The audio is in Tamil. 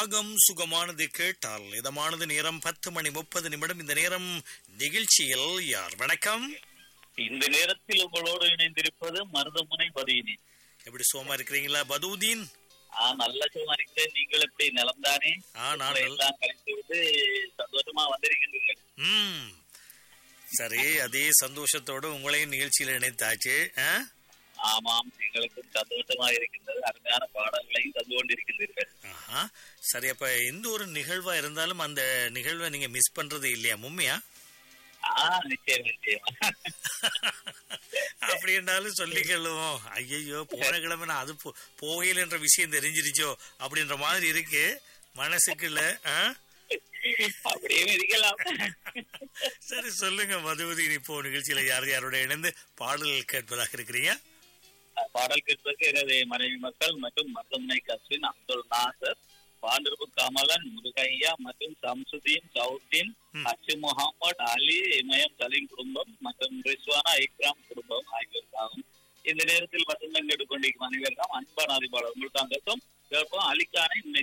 ராகம் சுகமானது கேட்டால் இதமானது நேரம் பத்து மணி முப்பது நிமிடம் இந்த நேரம் நிகழ்ச்சியில் யார் வணக்கம் இந்த நேரத்தில் உங்களோடு இணைந்திருப்பது மருதமுனை பதியினி எப்படி சோமா இருக்கிறீங்களா பதூதீன் ஆ நல்ல சுகமா இருக்கிறேன் நீங்கள் எப்படி நலம்தானே ஆ நான் உங்களை நல்ல- எல்லாம் கழித்து விட்டு சந்தோஷமா வந்திருக்கின்றீர்கள் ம் சரி அதே சந்தோஷத்தோடு உங்களையும் நிகழ்ச்சியில் இணைத்தாச்சு ஆ? ஆமாம் எங்களுக்கும் சந்தோஷமா இருக்கின்றது அருமையான பாடல்களையும் தந்து கொண்டிருக்கின்றீர்கள் ஆஹா சரி அப்ப எந்த ஒரு நிகழ்வா இருந்தாலும் அந்த நிகழ்வை நீங்க மிஸ் பண்றது இல்லையா மும்மையா ஆ நிச்சயம் நிச்சயமா அப்படி என்றாலும் சொல்லிக்கொள்ளுவோம் ஐயையோ போன கிழமை நான் அது போ- போகையில் என்ற விஷயம் தெரிஞ்சிருச்சோ அப்படின்ற மாதிரி இருக்கு மனசுக்குள்ள ஆ? அப்படியே இருக்கலாம் சரி சொல்லுங்க மதுவதி இப்போ நிகழ்ச்சியில யார் யாரோட இணைந்து பாடல் கேட்பதாக இருக்கிறீங்க பாடல் கேட்பதற்கு எனது மனைவி மக்கள் மற்றும் மருதமுனை கஸ்வின் அப்துல் நாசர் பாண்டிருப்பு கமலன் முருகையா மற்றும் சம்சுதீன் சவுத்தீன் ம். அச்சு முகமது அலி இமயம் சலீம் குடும்பம் மற்றும் ரிஸ்வானா இக்ராம் குடும்பம் ஆகியோருக்காகும் இந்த நேரத்தில் மட்டும் எடுத்துக்கொண்டிருக்கும் அனைவருக்கும் அன்பான அறிவாளர் உங்களுக்காக கேட்போம் அலிக்கான